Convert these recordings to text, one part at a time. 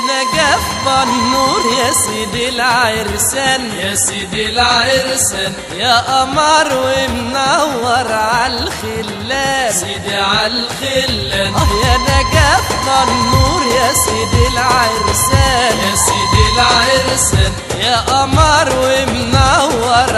نجف النور يا سيدي العرسان يا سيدي العرسان يا قمر ومنور عالخلان سيدي عالخلان اه يا نجف النور يا سيدي العرسان يا سيدي العرسان يا قمر ومنور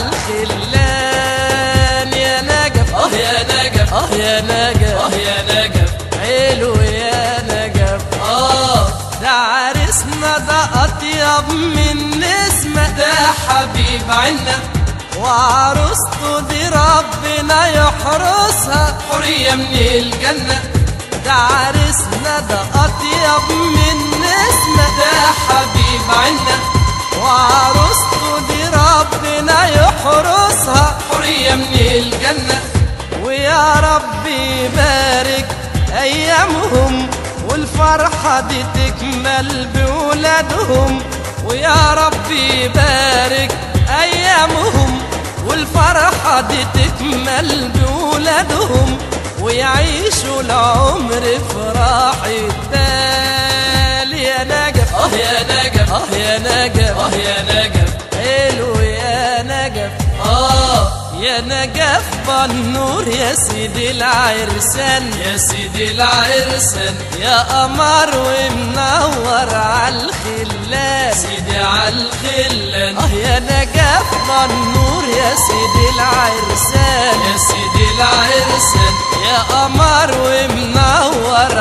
عالخلان يا نجف اه يا نجف اه يا نجف اه يا نجف حلو يا نجف اه ده عرسنا ده اطيب من نسمة ده حبيب عنا وعروسته دي ربنا يحرسها حرية من الجنة ده عرسنا ده اطيب من نسمة ده حبيب عنا وعروسته دي ربنا يحرسها حرية من الجنة ويا رب يبارك ايامهم والفرحة دي تكمل بولادهم ويا رب يبارك ايامهم والفرحة دي تكمل بولادهم ويعيشوا العمر في راحة بال يا نجف اه يا نجف اه يا نجف اه يا نجف حلو يا نجف اه يا نجف بالنور يا سيدي العرسان يا سيدي العرسان يا قمر ومنور عالخلان سيدي عالخلان اه يا نجف بالنور يا سيدي العرسان يا سيدي العرسان يا قمر ومنور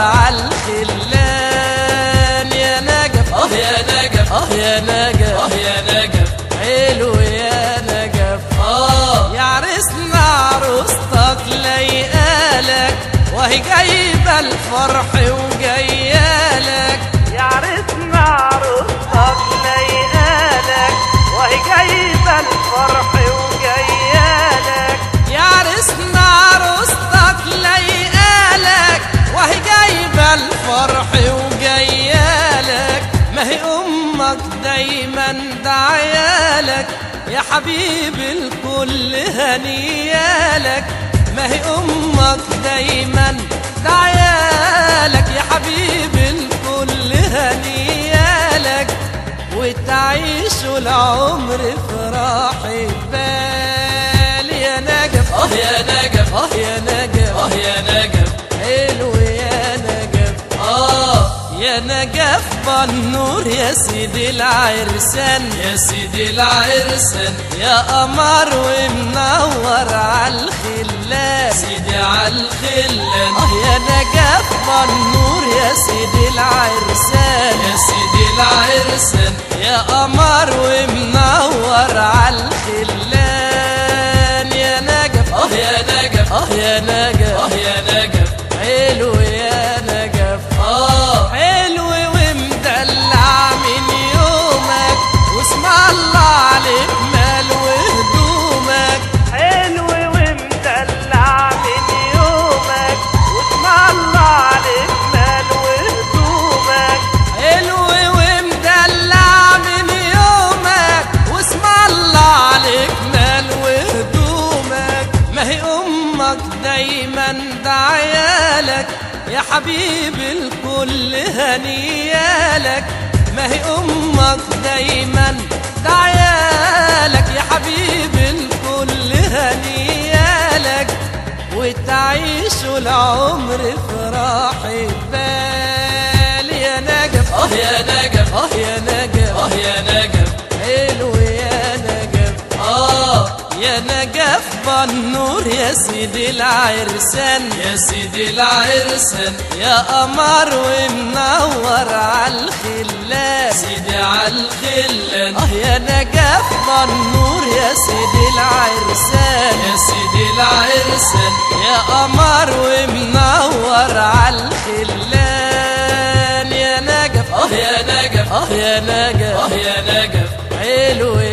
عالخلان يا نجف اه يا نجف اه يا نجف اه يا نجف حلو يا نجف اه يا عرسنا عروستك لايقالك وهي جايبه الفرح وجايالك يا عرسنا عروستك لايقالك وهي جايبه الفرح وجايالك يا عرسنا عروستك لايقالك وهي جايبه الفرح وجايالك ما هي امك دايما دعيالك يا حبيب الكل هنيالك ما هي امك دايما دعيالك يا حبيب الكل هنيالك وتعيشوا العمر في راحة بال يا نجف اه يا نجف اه يا نجف اه يا نجف حلو يا نجف اه يا نجف بالنور يا سيدي العرسان يا سيدي العرسان يا قمر ومنور عالخلان سيدي عالخلان اه يا نجف بالنور يا سيدي العرسان يا سيدي العرسان يا قمر ومنور عالخلان يا نجف اه يا نجف اه يا نجف اه يا نجف حلو يا نجف اه حلو ومدلع من يومك واسم الله عليك مال وهدومك حلو ومدلع من يومك واسم الله عليك مال وهدومك حلو ومدلع من يومك واسم الله عليك مال وهدومك ما هي امك دايما دعيالك يا حبيب الكل هنيالك ما هي امك دايما دعيالك يا حبيب الكل هنيالك وتعيشوا العمر في راحة بال يا نجف اه يا نجف اه يا نجف اه يا نجف حلو يا نجف اه يا نجف بالنور يا سيدي العرسان يا سيدي العرسان يا قمر ومنور عالخلان سيدي عالخلان اه يا نجف بالنور يا سيدي العرسان يا سيدي العرسان يا قمر ومنور عالخلان يا نجف اه يا نجف اه يا نجف اه يا نجف حلو